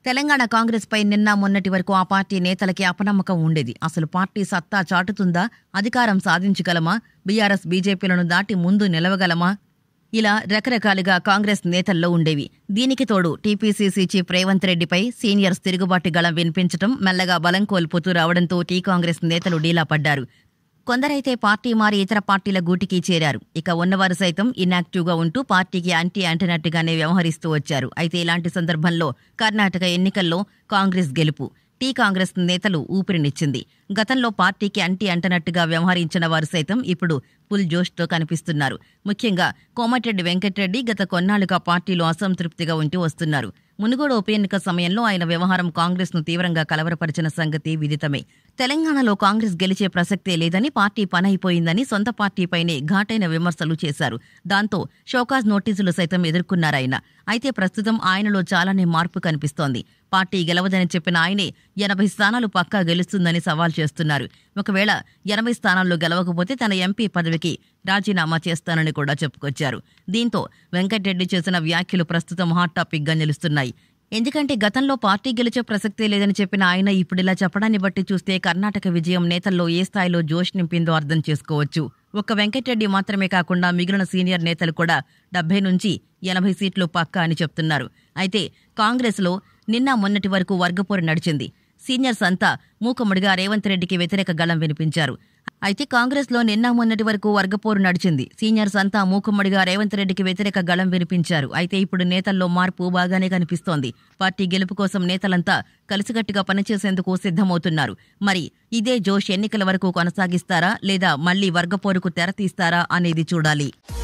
తెలంగాణ కాంగ్రెస్ పై నిన్న మొన్నటి వరకు ఆ పార్టీ నేతలకి అపనమ్మకం ఉండేది అసలు పార్టీ సత్తా చాటుతుందా అధికారం సాధించగలమా బీఆర్ఎస్ బీజేపీలను దాటి ముందు నిలవగలమా ఇలా రకరకాలుగా కాంగ్రెస్ నేతల్లో ఉండేవి దీనికి తోడు టీపీసీసీ చీఫ్ రేవంత్ రెడ్డిపై సీనియర్స్ తిరుగుబాటు గళం వినిపించడం మెల్లగా బలం కోల్పోతూ రావడంతో టీ కాంగ్రెస్ నేతలు డీలా పడ్డారు కొందరైతే పార్టీ మారి ఇతర పార్టీల గూటికి చేరారు ఇక ఉన్నవారు సైతం ఇన్యాక్టివ్గా ఉంటూ పార్టీకి అంటీ అంటనట్టుగానే వ్యవహరిస్తూ వచ్చారు అయితే ఇలాంటి సందర్భంలో కర్ణాటక ఎన్నికల్లో కాంగ్రెస్ గెలుపు టీ కాంగ్రెస్ నేతలు ఊపిరినిచ్చింది గతంలో పార్టీకి అంటి అంటనట్టుగా వ్యవహరించిన వారు సైతం ఇప్పుడు ఫుల్ జోష్తో కనిపిస్తున్నారు ముఖ్యంగా కోమటిరెడ్డి వెంకటరెడ్డి గత కొన్నాళ్లుగా పార్టీలో అసంతృప్తిగా ఉంటూ వస్తున్నారు మునుగోడు ఉప ఎన్నిక సమయంలో ఆయన వ్యవహారం కాంగ్రెస్ ను తీవ్రంగా కలవరపరిచిన సంగతి విదితమే తెలంగాణలో కాంగ్రెస్ గెలిచే ప్రసక్తే లేదని పార్టీ పనైపోయిందని సొంత పార్టీపైనే ఘాటైన విమర్శలు చేశారు దాంతో షోకాజ్ నోటీసులు సైతం ఎదుర్కొన్నారాయన అయితే ప్రస్తుతం ఆయనలో చాలానే మార్పు కనిపిస్తోంది పార్టీ గెలవదని చెప్పిన ఆయనే ఎనభై స్థానాలు పక్కా గెలుస్తుందని సవాల్ చేస్తున్నారు ఒకవేళ ఎనభై స్థానాల్లో గెలవకపోతే తన ఎంపీ పదవికి రాజీనామా చేస్తానని కూడా చెప్పుకొచ్చారు దీంతో వెంకటరెడ్డి చేసిన వ్యాఖ్యలు ప్రస్తుతం హాట్ టాపిక్ గా నిలుస్తున్నాయి ఎందుకంటే గతంలో పార్టీ గెలిచే ప్రసక్తే లేదని చెప్పిన ఆయన ఇప్పుడిలా చెప్పడాన్ని బట్టి చూస్తే కర్ణాటక విజయం నేతల్లో ఏ స్థాయిలో జోష్ నింపిందో అర్థం చేసుకోవచ్చు ఒక్క వెంకటరెడ్డి మాత్రమే కాకుండా మిగిలిన సీనియర్ నేతలు కూడా డెబ్బై నుంచి ఎనభై సీట్లు పక్కా అని చెప్తున్నారు అయితే కాంగ్రెస్లో నిన్న మొన్నటి వరకు వర్గపోరు నడిచింది సీనియర్స్ అంతా మూకముడిగా రేవంత్ రెడ్డికి వ్యతిరేక గళం వినిపించారు అయితే కాంగ్రెస్లో నిన్న మొన్నటి వరకు వర్గపోరు నడిచింది సీనియర్స్ అంతా మూకుమ్మడిగా రేవంత్ రెడ్డికి వ్యతిరేక గళం వినిపించారు అయితే ఇప్పుడు నేతల్లో మార్పు బాగానే కనిపిస్తోంది పార్టీ గెలుపు కోసం నేతలంతా కలిసికట్టుగా పనిచేసేందుకు సిద్ధమవుతున్నారు మరి ఇదే జోష్ ఎన్నికల వరకు కొనసాగిస్తారా లేదా మళ్లీ వర్గపోరుకు తెరతీస్తారా అనేది చూడాలి